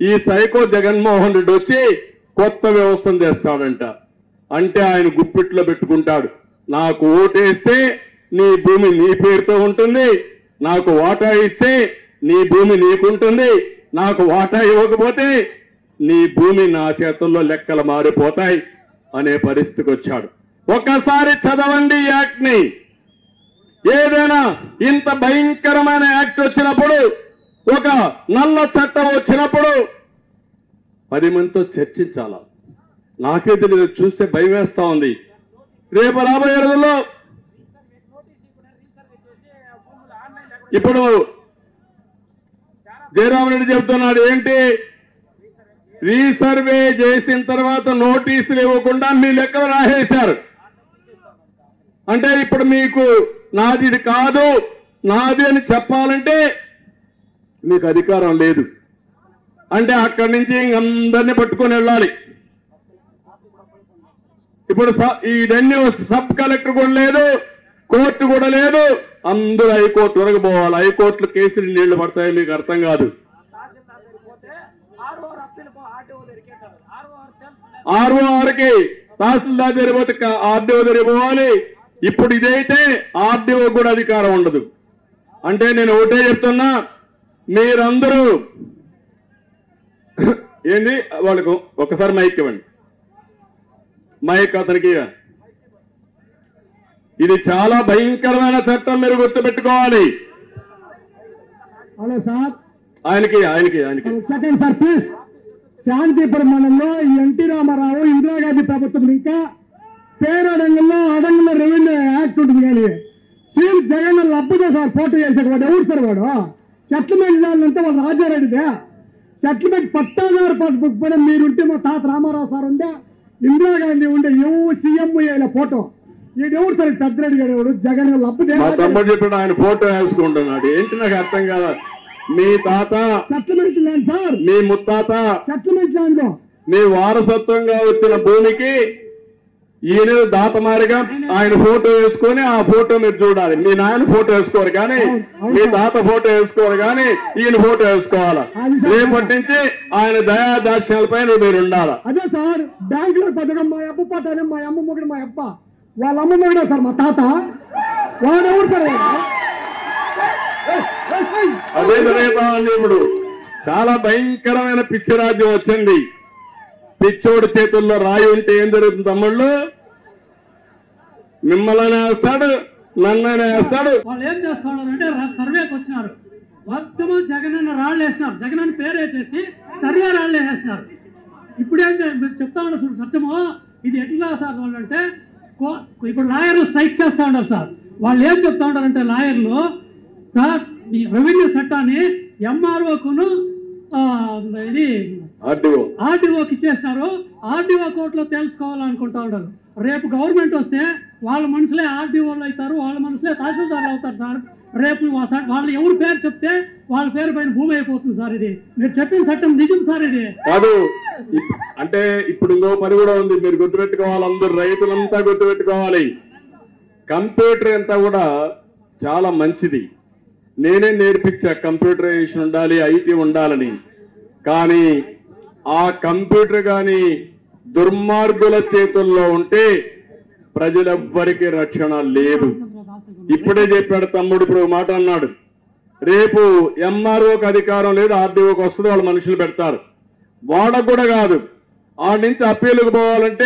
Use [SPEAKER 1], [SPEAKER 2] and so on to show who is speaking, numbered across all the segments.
[SPEAKER 1] ఈ సైకో జగన్మోహన్ రెడ్డి వచ్చి కొత్త వ్యవస్థను తెస్తాడంట అంటే ఆయన గుప్పిట్లో పెట్టుకుంటాడు నాకు ఓటేస్తే నీ భూమి నీ పేరుతో ఉంటుంది నాకు వాటా ఇస్తే నీ భూమి నీకుంటుంది నాకు వాటా ఇవ్వకపోతే నీ భూమి నా చేతుల్లో లెక్కలు మారిపోతాయి అనే పరిస్థితికి వచ్చాడు ఒక్కసారి చదవండి ఈ యాక్ట్ ని ఏదైనా ఇంత భయంకరమైన యాక్ట్ వచ్చినప్పుడు ఒక నల్ల చట్టం వచ్చినప్పుడు పది మందితో చర్చించాల నాకే తెలియదు చూస్తే భయం వేస్తా ఉంది రేపు రాబోయే రోజుల్లో ఇప్పుడు జయరామ్ రెడ్డి చెప్తున్నాడు ఏంటి రీసర్వే చేసిన తర్వాత నోటీసులు ఇవ్వకుండా మీ లెక్కలు రాసేశారు అంటే ఇప్పుడు మీకు నాది ఇది కాదు నాది అని చెప్పాలంటే మీకు అధికారం లేదు అంటే అక్కడి నుంచి ఇంక అందరినీ పట్టుకొని వెళ్ళాలి ఇప్పుడు స- ఇదన్నీ సబ్ కలెక్టర్ కూడా లేదు కోర్టు కూడా లేదు అందరూ హైకోర్టు వరకు పోవాలి హైకోర్టులో కేసులు నీళ్లు పడతాయి మీకు అర్థం కాదు
[SPEAKER 2] తహసీల్దార్ దగ్గరికి పోతే ఆర్ఓ అప్పీలకు ఆర్డీఓ దగ్గరికి వెళ్తారు. ఆర్ఓ తెలుసు
[SPEAKER 1] ఆర్ఓఆర్కి తహసీల్దార్ దగ్గర పోతే ఆర్డీఓ దగ్గర పోవాలి ఇప్పుడు ఇదైతే ఆర్డీఓ కూడా అధికారం ఉండదు అంటే నేను ఒకటే చెప్తున్నా మీరందరూ ఏంది వాళ్ళకు ఒకసారి మైక్ ఇవ్వండి మైక్ అతనికి ఇవ్వండి. ఇది చాలా భయంకరమైన చట్టం మీరు గుర్తుపెట్టుకోవాలి
[SPEAKER 3] హలో సార్
[SPEAKER 1] ఆయనకి ఆయనకి ఆయనకి
[SPEAKER 3] ఒక సెకండ్ సార్ ప్లీజ్ శాంతిపురం మండలంలో ఈ ఎన్టీ రామారావు ఇందిరాగాంధీ ప్రభుత్వం ఇంకా పేరడంగంలో అడంగంలో రెవెన్యూ యాక్ట్ ఉంటుంది కానీ సీఎం జగన్ లబ్బుదే సార్ పోటీ చేసాడు వాడు ఎవరు సార్ వాడు సెటిల్మెంట్ చేయాలంటే వాడు రాజారెడ్డిదే సెటిల్మెంట్ పట్టాదారు పాస్బుక్ పైన మీరుంటే మా తాత రామారావు సార్ ఉండే ఇందిరాగాంధీ ఉండే ఎవరు సీఎం అయిన ఫోటో ఈడు ఎవరు సార్ ఈ పెద్దరెడ్డి గారు ఎవడు జగన్ లబ్బుదే
[SPEAKER 1] మా తమ్ముడు చెప్పాడు ఆయన ఫోటో వేసుకుంటున్నాడు ఏంటి నాకు అర్థం కాదా మీ తాత
[SPEAKER 3] సెటిల్మెంట్ ల్యాండ్ సార్
[SPEAKER 1] మీ ముత్తాత
[SPEAKER 3] సెటిల్మెంట్ ల్యాండ్ లో
[SPEAKER 1] మీ వారసత్వంగా వచ్చిన భూమికి ఈయన దాతమారిగా ఆయన ఫోటో వేసుకొని ఆ ఫోటో మీరు చూడాలి మీ నాయన ఫోటో వేసుకోరు కానీ మీ తాత ఫోటో వేసుకోరు కానీ ఈయన ఫోటో వేసుకోవాలా రేపటి నుంచి ఆయన దయాదాక్ష్యాల పైన మీరు ఉండాలా
[SPEAKER 3] అదే సార్ బ్యాంకులో పథకం మా అబ్బ పట్టానే మా అమ్మ మొగుడు మా అబ్బ వాళ్ళ అమ్మ మొగుడే సార్ మా తాత వాడు ఎవరు సార్ వాడు?
[SPEAKER 1] అదే జరుగుతా ఉంది ఇప్పుడు చాలా భయంకరమైన పిచ్చి రాజ్యం వచ్చింది పిచ్చోడి చేతుల్లో రాయి ఉంటే ఏం జరుగుతుంది తమ్ముళ్ళు మిమ్మల్ని వేస్తాడు నన్ననే వేస్తాడు
[SPEAKER 2] వాళ్ళు ఏం చేస్తున్నారంటే ర- సర్వేకి వచ్చినారు మొత్తము జగన్ అన్న రాళ్ళు వేసినారు జగన్ అని పేరు వేసేసి సర్వే రాళ్ళు వేసేసినారు ఇప్పుడు ఏం చే- మీరు చెప్తా ఉన్నారు చూడు సత్యము ఇది ఎట్లా సార్ వాళ్ళు అంటే కో- ఇప్పుడు లాయర్లు స్ట్రైక్ చేస్తా ఉన్నారు సార్ వాళ్ళు ఏం చెప్తా ఉన్నారంటే లాయర్లు సార్ ఈ రెవెన్యూ చట్టాన్ని ఎంఆర్ఓకును ఇది
[SPEAKER 1] ఆర్డీఓ
[SPEAKER 2] ఆర్డీఓకి ఇచ్చేసినారు ఆర్డీఓ కోర్టులో తెలుసుకోవాలనుకుంటా ఉన్నారు రేపు గవర్నమెంట్ వస్తే వాళ్ళ మనుషులే ఆర్డీఓలు అవుతారు వాళ్ళ మనుషులే తహసీల్దార్లు అవుతారు సార్ రేపు వా- సార్ వాళ్ళు ఎవరు పేరు చెప్తే వాళ్ళ పేరు పైన భూమి అయిపోతుంది సార్ ఇది మీరు చెప్పిన చట్టం నిజం సార్ ఇది
[SPEAKER 1] కాదు ఇప్- అంటే ఇప్పుడు ఇంకో పని కూడా ఉంది మీరు గుర్తుపెట్టుకోవాలి అందరు రైతులంతా గుర్తుపెట్టుకోవాలి కంప్యూటర్ అంతా కూడా చాలా మంచిది నేనే నేర్పించా కంప్యూటరైజేషన్ ఉండాలి ఐటీ ఉండాలని కానీ ఆ కంప్యూటర్ కానీ దుర్మార్గుల చేతుల్లో ఉంటే ప్రజలెవ్వరికి రక్షణ లేదు ఇప్పుడే చెప్పాడు తమ్ముడు ఇప్పుడు ఒక మాట అన్నాడు రేపు ఎంఆర్ఓకి అధికారం లేదు ఆర్డీఓకి వస్తుంది వాళ్ళు మనుషులు పెడతారు వాళ్ళకు కూడా కాదు ఆ నుంచి అప్పీలుకు పోవాలంటే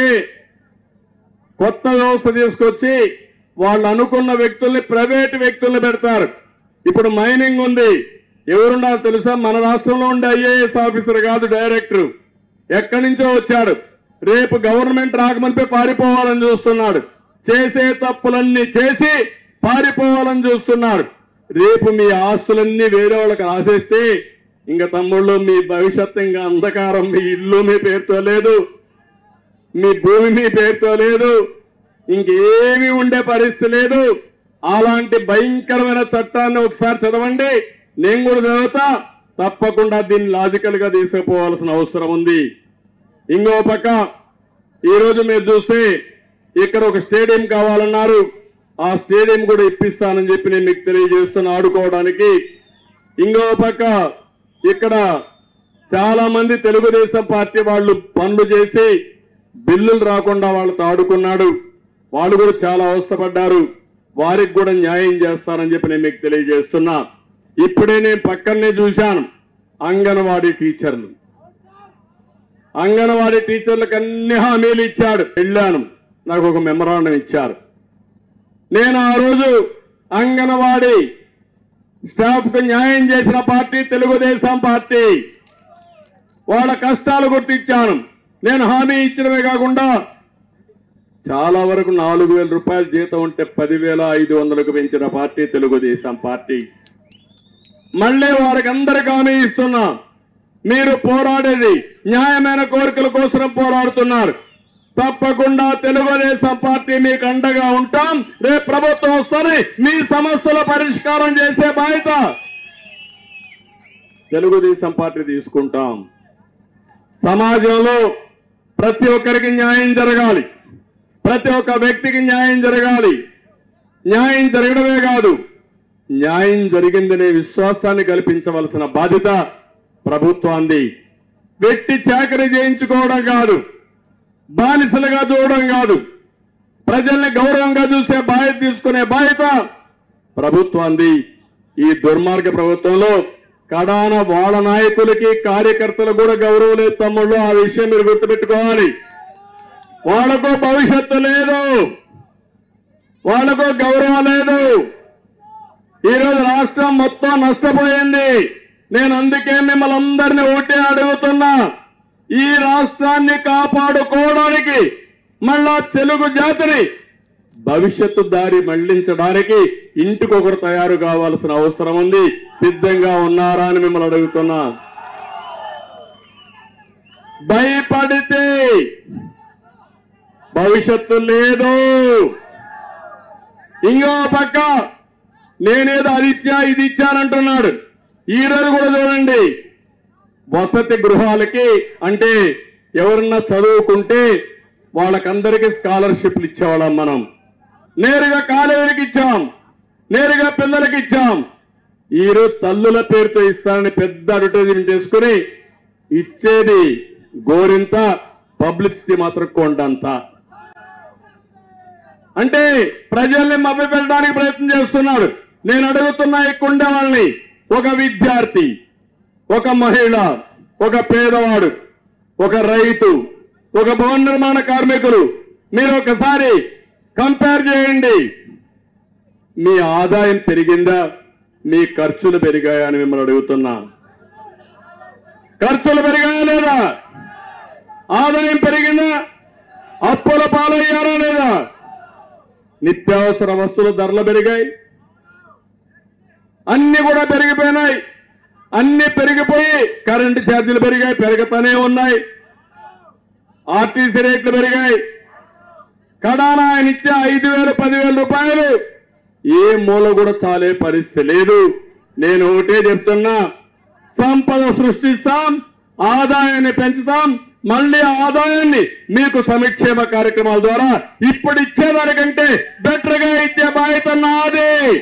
[SPEAKER 1] కొత్త వ్యవస్థ తీసుకొచ్చి వాళ్ళు అనుకున్న వ్యక్తుల్ని ప్రైవేట్ వ్యక్తుల్ని పెడతారు ఇప్పుడు మైనింగ్ ఉంది ఎవరుండాలో తెలుసా మన రాష్ట్రంలో ఉండే ఐఏఎస్ ఆఫీసర్ కాదు డైరెక్టర్ ఎక్కడి నుంచో వచ్చాడు రేపు గవర్నమెంట్ రాకమనిపై పారిపోవాలని చూస్తున్నాడు చేసే తప్పులన్నీ చేసి పారిపోవాలని చూస్తున్నాడు రేపు మీ ఆస్తులన్నీ వేరే వాళ్ళకి రాసేస్తే ఇంకా తమ్ముళ్ళు మీ భవిష్యత్తు ఇంకా అంధకారం మీ ఇల్లు మీ పేరుతో లేదు మీ భూమి మీ పేరుతో లేదు ఇంకేమీ ఉండే పరిస్థితి లేదు అలాంటి భయంకరమైన చట్టాన్ని ఒకసారి చదవండి నేను కూడా చదువుతా తప్పకుండా దీన్ని లాజికల్ గా తీసుకుపోవాల్సిన అవసరం ఉంది ఇంకో పక్క ఈరోజు మీరు చూస్తే ఇక్కడ ఒక స్టేడియం కావాలన్నారు ఆ స్టేడియం కూడా ఇప్పిస్తానని చెప్పి నేను మీకు తెలియజేస్తున్నా ఆడుకోవడానికి ఇంకో పక్క ఇక్కడ చాలా మంది తెలుగుదేశం పార్టీ వాళ్ళు పనులు చేసి బిల్లులు రాకుండా వాళ్ళతో ఆడుకున్నాడు వాళ్ళు కూడా చాలా అవస్థపడ్డారు వారికి కూడా న్యాయం చేస్తానని చెప్పి నేను మీకు తెలియజేస్తున్నా ఇప్పుడే నేను పక్కనే చూశాను అంగన్వాడీ టీచర్లు అంగన్వాడీ టీచర్లకు అన్ని హామీలు ఇచ్చాడు వెళ్ళాను నాకు ఒక మెమరాండం ఇచ్చారు నేను ఆ రోజు అంగన్వాడీ స్టాఫ్ కు న్యాయం చేసిన పార్టీ తెలుగుదేశం పార్టీ వాళ్ళ కష్టాలు గుర్తించాను నేను హామీ ఇచ్చినవే కాకుండా చాలా వరకు నాలుగు వేల రూపాయల జీతం ఉంటే పదివేల ఐదు వందలకు పెంచిన పార్టీ తెలుగుదేశం పార్టీ మళ్ళీ వారికి అందరికి హామీ ఇస్తున్నా మీరు పోరాడేది న్యాయమైన కోరికల కోసం పోరాడుతున్నారు తప్పకుండా తెలుగుదేశం పార్టీ మీకు అండగా ఉంటాం రేపు ప్రభుత్వం వస్తుంది మీ సమస్యల పరిష్కారం చేసే బాధ్యత తెలుగుదేశం పార్టీ తీసుకుంటాం సమాజంలో ప్రతి ఒక్కరికి న్యాయం జరగాలి ప్రతి ఒక్క వ్యక్తికి న్యాయం జరగాలి న్యాయం జరగడమే కాదు న్యాయం జరిగిందనే విశ్వాసాన్ని కల్పించవలసిన బాధ్యత ప్రభుత్వాన్ని వ్యక్తి చాకరీ చేయించుకోవడం కాదు బానిసలుగా చూడడం కాదు ప్రజల్ని గౌరవంగా చూసే బాధ్యత తీసుకునే బాధ్యత ప్రభుత్వాన్ని ఈ దుర్మార్గ ప్రభుత్వంలో కడాన వాళ్ళ నాయకులకి కార్యకర్తలు కూడా గౌరవం లేదు తమ్ముళ్ళు ఆ విషయం మీరు గుర్తుపెట్టుకోవాలి వాళ్ళకు భవిష్యత్తు లేదు వాళ్ళకు గౌరవం లేదు ఈరోజు రాష్ట్రం మొత్తం నష్టపోయింది నేను అందుకే మిమ్మల్ని అందరినీ ఒకటే అడుగుతున్నా ఈ రాష్ట్రాన్ని కాపాడుకోవడానికి మళ్ళా తెలుగు జాతిని భవిష్యత్తు దారి మళ్లించడానికి ఇంటికొకరు తయారు కావాల్సిన అవసరం ఉంది సిద్ధంగా ఉన్నారా అని మిమ్మల్ని అడుగుతున్నా భయపడితే భవిష్యత్తు లేదు ఇంకో పక్క నేనేదో అది ఇచ్చా ఇది ఇచ్చానంటున్నాడు ఈ రోజు కూడా చూడండి వసతి గృహాలకి అంటే ఎవరన్నా చదువుకుంటే వాళ్ళకందరికీ స్కాలర్షిప్లు ఇచ్చేవాళ్ళం మనం నేరుగా కాలేజీకి ఇచ్చాం నేరుగా పిల్లలకి ఇచ్చాం ఈరోజు తల్లుల పేరుతో ఇస్తానని పెద్ద అడ్వర్టైజ్మెంట్ చేసుకుని ఇచ్చేది గోరింత పబ్లిసిటీ మాత్రం కొండంతా అంటే ప్రజల్ని మభ్యపెట్టడానికి ప్రయత్నం చేస్తున్నాడు నేను అడుగుతున్నా ఇక్కడ ఉండే వాళ్ళని ఒక విద్యార్థి ఒక మహిళ ఒక పేదవాడు ఒక రైతు ఒక భవన నిర్మాణ కార్మికులు మీరు ఒకసారి కంపేర్ చేయండి మీ ఆదాయం పెరిగిందా మీ ఖర్చులు పెరిగాయా అని మిమ్మల్ని అడుగుతున్నా ఖర్చులు పెరిగాయా లేదా ఆదాయం పెరిగిందా అప్పుల పాలయ్యారా లేదా నిత్యావసర వస్తువుల ధరలు పెరిగాయి అన్ని కూడా పెరిగిపోయినాయి అన్ని పెరిగిపోయి కరెంటు ఛార్జీలు పెరిగాయి పెరుగుతూనే ఉన్నాయి ఆర్టీసీ రేట్లు పెరిగాయి కడాన ఆయన ఇచ్చే ఐదు వేలు పదివేల రూపాయలు ఏ మూల కూడా చాలే పరిస్థితి లేదు నేను ఒకటే చెప్తున్నా సంపద సృష్టిస్తాం ఆదాయాన్ని పెంచుతాం మళ్ళీ ఆదాయాన్ని మీకు సంక్షేమ కార్యక్రమాల ద్వారా ఇప్పుడు ఇచ్చేదానికంటే బెటర్ గా ఇచ్చే బాధ్యత నాది